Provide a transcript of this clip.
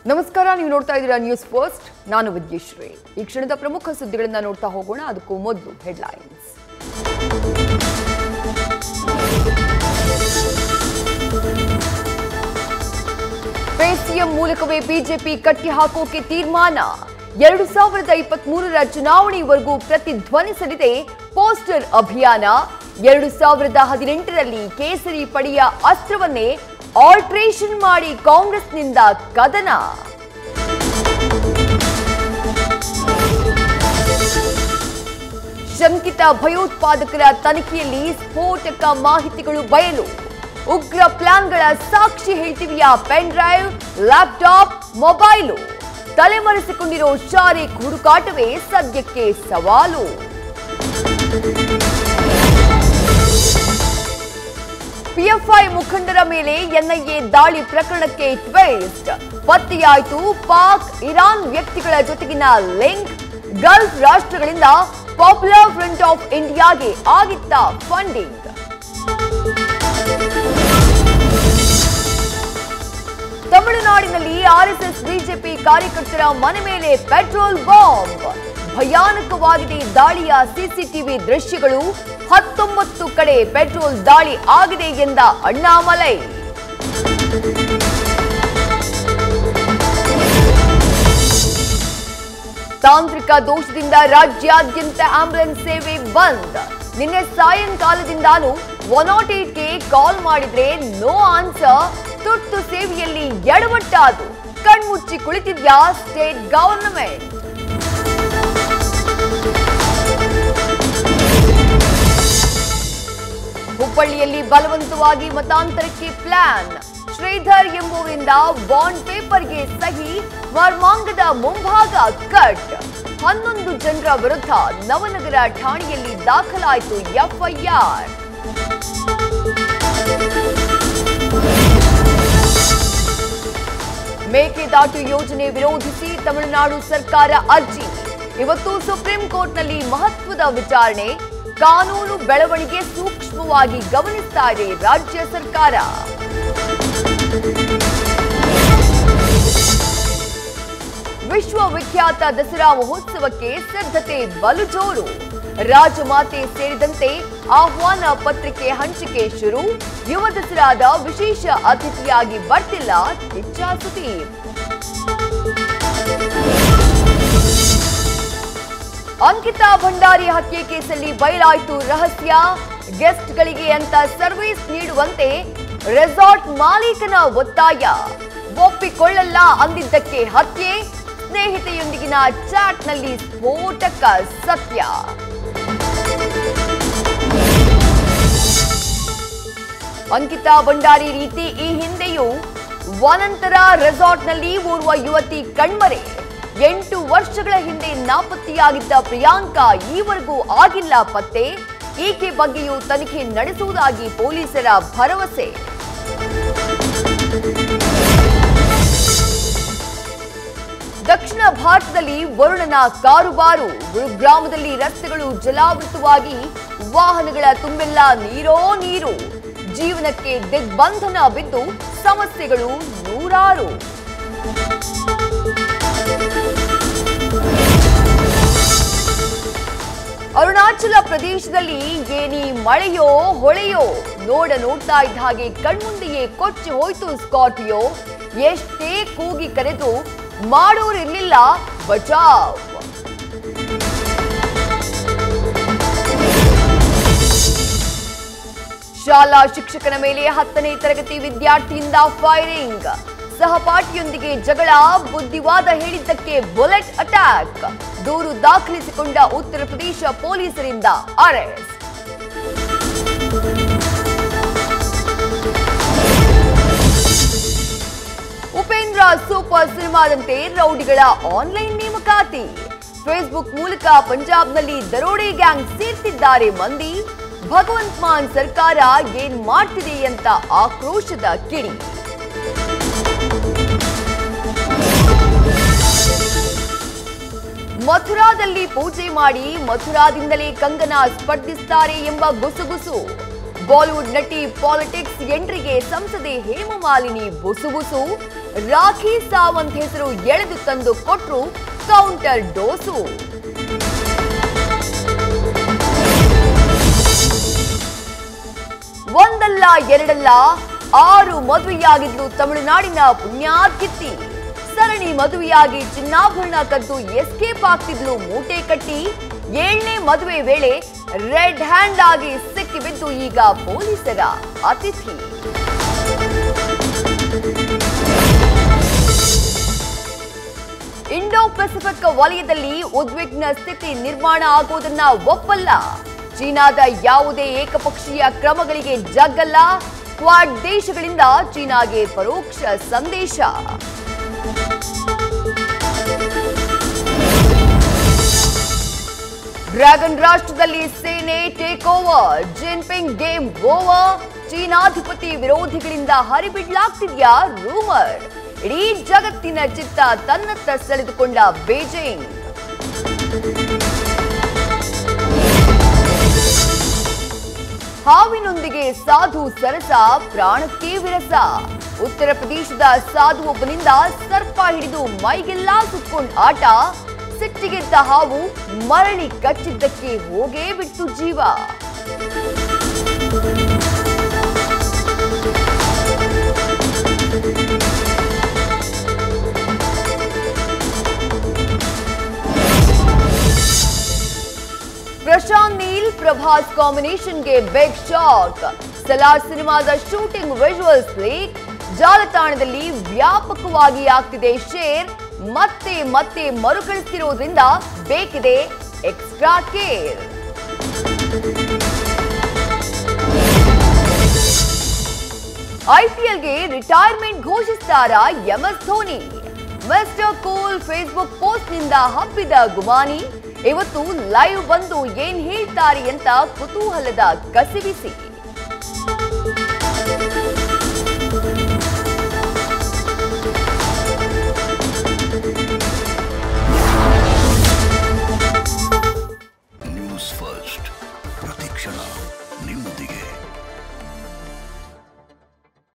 ನಮಸ್ಕಾರ ನೀವು ನೋಡ್ತಾ ಇದ್ದೀರಾ ನ್ಯೂಸ್ ಫಸ್ಟ್ ನಾನು ವಿದ್ಯಶ್ರೀ ಈ ಕ್ಷಣದ ಪ್ರಮುಖ ಸುದ್ದಿಗಳನ್ನ ನೋಡ್ತಾ ಹೋಗೋಣ ಅದಕ್ಕೂ ಮೊದಲು ಹೆಡ್ಲೈನ್ಸ್ ಪೇಸಿಎಂ ಮೂಲಕವೇ ಬಿಜೆಪಿ ಕಟ್ಟಿ ಹಾಕೋಕೆ ತೀರ್ಮಾನ ಎರಡು ಸಾವಿರದ ಇಪ್ಪತ್ತ್ ಮೂರರ ಚುನಾವಣೆಯವರೆಗೂ ಪ್ರತಿಧ್ವನಿಸಲಿದೆ ಪೋಸ್ಟರ್ ಅಭಿಯಾನ ಎರಡು ಸಾವಿರದ ಹದಿನೆಂಟರಲ್ಲಿ ಕೇಸರಿ ಪಡೆಯ ಅಸ್ತ್ರವನ್ನೇ ಆಲ್ಟ್ರೇಷನ್ ಮಾಡಿ ಕಾಂಗ್ರೆಸ್ನಿಂದ ಕದನ ಶಂಕಿತ ಭಯೋತ್ಪಾದಕರ ತನಿಖೆಯಲ್ಲಿ ಸ್ಫೋಟಕ ಮಾಹಿತಿಗಳು ಬಯಲು ಉಗ್ರ ಪ್ಲಾನ್ಗಳ ಸಾಕ್ಷಿ ಹೇಳ್ತಿವೆಯಾ ಪೆನ್ ಡ್ರೈವ್ ಲ್ಯಾಪ್ಟಾಪ್ ಮೊಬೈಲು ತಲೆಮರೆಸಿಕೊಂಡಿರೋ ಶಾರಿಕ್ ಹುಡುಕಾಟವೇ ಸದ್ಯಕ್ಕೆ ಸವಾಲು ಪಿಎಫ್ಐ ಮುಖಂಡರ ಮೇಲೆ ಎನ್ಐಎ ದಾಳಿ ಪ್ರಕರಣಕ್ಕೆ ಟ್ವಿಸ್ಟ್ ಪತ್ತೆಯಾಯಿತು ಪಾಕ್ ಇರಾನ್ ವ್ಯಕ್ತಿಗಳ ಜೊತೆಗಿನ ಲಿಂಕ್ ಗಲ್ಫ್ ರಾಷ್ಟ್ರಗಳಿಂದ ಪಾಪ್ಯುಲರ್ ಫ್ರಂಟ್ ಆಫ್ ಇಂಡಿಯಾಗೆ ಆಗಿತ್ತ ಫಂಡಿಂಗ್ ತಮಿಳುನಾಡಿನಲ್ಲಿ ಆರ್ಎಸ್ಎಸ್ ಬಿಜೆಪಿ ಕಾರ್ಯಕರ್ತರ ಮನೆ ಮೇಲೆ ಪೆಟ್ರೋಲ್ ಬಾಂಬ್ ಭಯಾನಕವಾಗಿದೆ ದಾಳಿಯ ಸಿಸಿಟಿವಿ ದೃಶ್ಯಗಳು ಹತ್ತೊಂಬತ್ತು ಕಡೆ ಪೆಟ್ರೋಲ್ ದಾಳಿ ಆಗಿದೆ ಎಂದ ಅಣ್ಣಾಮಲೈ ತಾಂತ್ರಿಕ ದೋಷದಿಂದ ರಾಜ್ಯಾದ್ಯಂತ ಆಂಬ್ಯುಲೆನ್ಸ್ ಸೇವೆ ಬಂದ್ ನಿನ್ನೆ ಸಾಯಂಕಾಲದಿಂದಾನು ಒನ್ ನಾಟ್ ಏಟ್ಗೆ ಕಾಲ್ ಮಾಡಿದ್ರೆ ನೋ ಆನ್ಸರ್ ತುರ್ತು ಸೇವೆಯಲ್ಲಿ ಎಡವಟ್ಟಾದು ಕಣ್ಮುಚ್ಚಿ ಕುಳಿತಿದ್ಯಾ ಸ್ಟೇಟ್ ಗವರ್ನಮೆಂಟ್ ಹುಬ್ಬಳ್ಳಿಯಲ್ಲಿ ಬಲವಂತವಾಗಿ ಮತಾಂತರಕ್ಕೆ ಪ್ಲಾನ್ ಶ್ರೀಧರ್ ಎಂಬುವರಿಂದ ಬಾಂಡ್ ಪೇಪರ್ಗೆ ಸಹಿ ಮರ್ಮಾಂಗದ ಮುಂಭಾಗ ಕಟ್ ಹನ್ನೊಂದು ಜನರ ವಿರುದ್ಧ ನವನಗರ ಠಾಣೆಯಲ್ಲಿ ದಾಖಲಾಯಿತು ಎಫ್ಐಆರ್ ಮೇಕೆದಾಟು ಯೋಜನೆ ವಿರೋಧಿಸಿ ತಮಿಳುನಾಡು ಸರ್ಕಾರ ಅರ್ಜಿ ಇವತ್ತು ಸುಪ್ರೀಂ ಕೋರ್ಟ್ನಲ್ಲಿ ಮಹತ್ವದ ವಿಚಾರಣೆ ಕಾನೂನು ಬೆಳವಣಿಗೆ ಸೂಕ್ಷ್ಮವಾಗಿ ಗಮನಿಸ್ತಾ ಇದೆ ರಾಜ್ಯ ಸರ್ಕಾರ ವಿಶ್ವವಿಖ್ಯಾತ ದಸರಾ ಮಹೋತ್ಸವಕ್ಕೆ ಸಿದ್ಧತೆ ಬಲು ಜೋರು ರಾಜಮಾತೆ ಸೇರಿದಂತೆ ಆಹ್ವಾನ ಪತ್ರಿಕೆ ಹಂಚಿಕೆ ಶುರು ಯುವ ದಸರಾದ ವಿಶೇಷ ಅತಿಥಿಯಾಗಿ ಬರ್ತಿಲ್ಲ ಕಿಚ್ಚ ಸುದೀಪ್ ಅಂಕಿತಾ ಭಂಡಾರಿ ಹತ್ಯೆ ಕೇಸಲ್ಲಿ ಬಯಲಾಯಿತು ರಹಸ್ಯ ಗೆಸ್ಟ್ಗಳಿಗೆ ಅಂತ ಸರ್ವಿಸ್ ನೀಡುವಂತೆ ರೆಸಾರ್ಟ್ ಮಾಲೀಕನ ಒತ್ತಾಯ ಒಪ್ಪಿಕೊಳ್ಳಲ್ಲ ಅಂದಿದ್ದಕ್ಕೆ ಹತ್ಯೆ ಸ್ನೇಹಿತೆಯೊಂದಿಗಿನ ಚಾಟ್ನಲ್ಲಿ ಸ್ಫೋಟಕ ಸತ್ಯ ಅಂಕಿತಾ ಭಂಡಾರಿ ರೀತಿ ಈ ಹಿಂದೆಯೂ ವನಂತರ ರೆಸಾರ್ಟ್ನಲ್ಲಿ ಓರ್ವ ಯುವತಿ ಕಣ್ಮರೆ ಎಂಟು ವರ್ಷಗಳ ಹಿಂದೆ ನಾಪತ್ತೆಯಾಗಿದ್ದ ಪ್ರಿಯಾಂಕಾ ಈವರೆಗೂ ಆಗಿಲ್ಲ ಪತ್ತೆ ಈಕೆ ಬಗ್ಗೆಯೂ ತನಿಖೆ ನಡೆಸುವುದಾಗಿ ಪೊಲೀಸರ ಭರವಸೆ ದಕ್ಷಿಣ ಭಾರತದಲ್ಲಿ ವರುಣನ ಕಾರುಬಾರು ಗುರುಗ್ರಾಮದಲ್ಲಿ ರಸ್ತೆಗಳು ಜಲಾವೃತವಾಗಿ ವಾಹನಗಳ ತುಂಬೆಲ್ಲ ನೀರೋ ನೀರು ಜೀವನಕ್ಕೆ ದಿಗ್ಬಂಧನ ಬಿದ್ದು ಸಮಸ್ಯೆಗಳು ನೂರಾರು ಅರುಣಾಚಲ ಪ್ರದೇಶದಲ್ಲಿ ಏನಿ ಮಳೆಯೋ ಹೊಳೆಯೋ ನೋಡ ನೋಡ್ತಾ ಇದ್ದ ಹಾಗೆ ಕಣ್ಮುಂದೆಯೇ ಕೊಚ್ಚಿ ಹೋಯ್ತು ಸ್ಕಾರ್ಪಿಯೋ ಎಷ್ಟೇ ಕೂಗಿ ಕರೆದು ಮಾಡೋರಿರ್ಲಿಲ್ಲ ಬಚಾವ್ ಶಾಲಾ ಶಿಕ್ಷಕನ ಮೇಲೆ ಹತ್ತನೇ ತರಗತಿ ವಿದ್ಯಾರ್ಥಿಯಿಂದ ಫೈರಿಂಗ್ ಸಹಪಾಠಿಯೊಂದಿಗೆ ಜಗಳ ಬುದ್ಧಿವಾದ ಹೇಳಿದ್ದಕ್ಕೆ ಬುಲೆಟ್ ಅಟ್ಯಾಕ್ ದೂರು ದಾಖಲಿಸಿಕೊಂಡ ಉತ್ತರ ಪ್ರದೇಶ ಪೊಲೀಸರಿಂದ ಅರೆಸ್ಟ್ ಉಪೇಂದ್ರ ಸೂಪರ್ ಸಿನಿಮಾದಂತೆ ರೌಡಿಗಳ ಆನ್ಲೈನ್ ನೇಮಕಾತಿ ಫೇಸ್ಬುಕ್ ಮೂಲಕ ಪಂಜಾಬ್ನಲ್ಲಿ ದರೋಡೆ ಗ್ಯಾಂಗ್ ಸೇರ್ತಿದ್ದಾರೆ ಮಂದಿ ಭಗವಂತ್ ಮಾನ್ ಸರ್ಕಾರ ಏನ್ ಮಾಡ್ತಿದೆ ಅಂತ ಆಕ್ರೋಶದ ಕಿಡಿ ಮಥುರಾದಲ್ಲಿ ಪೂಜೆ ಮಾಡಿ ಮಥುರಾದಿಂದಲೇ ಕಂಗನ ಸ್ಪರ್ಧಿಸ್ತಾರೆ ಎಂಬ ಗುಸುಗುಸು ಬಾಲಿವುಡ್ ನಟಿ ಪಾಲಿಟಿಕ್ಸ್ ಎಂಟ್ರಿಗೆ ಸಂಸದೆ ಹೇಮಮಾಲಿನಿ ಬುಸುಬುಸು ರಾಖಿ ಸಾವಂತ್ ಹೆಸರು ಎಳೆದು ತಂದು ಕೊಟ್ರು ಕೌಂಟರ್ ಡೋಸು ಒಂದಲ್ಲ ಎರಡಲ್ಲ ಆರು ಮದುವೆಯಾಗಿದ್ಲು ತಮಿಳುನಾಡಿನ ಪುಣ್ಯಾತ್ಕಿತ್ತಿ ಸರಣಿ ಮದುವೆಯಾಗಿ ಚಿನ್ನಾಭರಣ ಕದ್ದು ಎಸ್ಕೇಪ್ ಆಗ್ತಿದ್ಲು ಮೂಟೆ ಕಟ್ಟಿ ಏಳನೇ ಮದುವೆ ವೇಳೆ ರೆಡ್ ಹ್ಯಾಂಡ್ ಆಗಿ ಸಿಕ್ಕಿಬಿದ್ದು ಈಗ ಪೊಲೀಸರ ಅತಿಥಿ ಇಂಡೋ ಪೆಸಿಫಿಕ್ ವಲಯದಲ್ಲಿ ಉದ್ವಿಗ್ನ ಸ್ಥಿತಿ ನಿರ್ಮಾಣ ಆಗುವುದನ್ನ ಒಪ್ಪಲ್ಲ ಚೀನಾದ ಯಾವುದೇ ಏಕಪಕ್ಷೀಯ ಕ್ರಮಗಳಿಗೆ ಜಗ್ಗಲ್ಲ ಕ್ವಾಡ್ ದೇಶಗಳಿಂದ ಚೀನಾಗೆ ಪರೋಕ್ಷ ಸಂದೇಶ ಡ್ರ್ಯಾಗನ್ ರಾಷ್ಟ್ರದಲ್ಲಿ ಸೇನೆ take over Jinping game over ಚೀನಾಧಿಪತಿ ವಿರೋಧಿಗಳಿಂದ ಹರಿಬಿಡ್ಲಾಗ್ತಿದ್ಯಾ ರೂಮರ್ ಇಡೀ ಜಗತ್ತಿನ ಚಿತ್ತ ತನ್ನತ್ತ ಸೆಳೆದುಕೊಂಡ ಬೇಜಿಂಗ್ ಹಾವಿನೊಂದಿಗೆ ಸಾಧು ಸರಸ ಪ್ರಾಣಕ್ಕೆ ವಿರಸ ಉತ್ತರ ಪ್ರದೇಶದ ಸಾಧು ಒಬ್ಬನಿಂದ ಸರ್ಪ ಹಿಡಿದು ಮೈಗೆಲ್ಲ ಸುತ್ಕೊಂಡ್ ಆಟ ಸಿಟ್ಟಿಗೆದ್ದ ಹಾವು ಮರಳಿ ಕಚ್ಚಿದ್ದಕ್ಕೆ ಹೋಗೇ ಬಿಟ್ಟು ಜೀವ ಪ್ರಶಾಂತ್ ನೀಲ್ ಪ್ರಭಾಸ್ ಕಾಂಬಿನೇಷನ್ಗೆ ಬಿಗ್ ಶಾಕ್ ಸಲಾರ್ ಸಿನಿಮಾದ ಶೂಟಿಂಗ್ ವಿಜುವಲ್ಸ್ ಲೀಕ್ ಜಾಲತಾಣದಲ್ಲಿ ವ್ಯಾಪಕವಾಗಿ ಆಗ್ತಿದೆ ಶೇರ್ ಮತ್ತೆ ಮತ್ತೆ ಮರುಕಳಿಸ್ತಿರೋದ್ರಿಂದ ಬೇಕಿದೆ ಎಕ್ಸ್ಟ್ರಾ ಕೇರ್ ಐಪಿಎಲ್ಗೆ ರಿಟೈರ್ಮೆಂಟ್ ಘೋಷಿಸ್ತಾರಾ MS Dhoni mister cool Facebook post ನಿಂದ ಹಬ್ಬಿದ ಗುಮಾನಿ ಇವತ್ತು ಲೈವ್ ಬಂದು ಏನ್ ಹೇಳ್ತಾರೆ ಅಂತ ಕುತೂಹಲದ ಕಸಿವಿಸಿ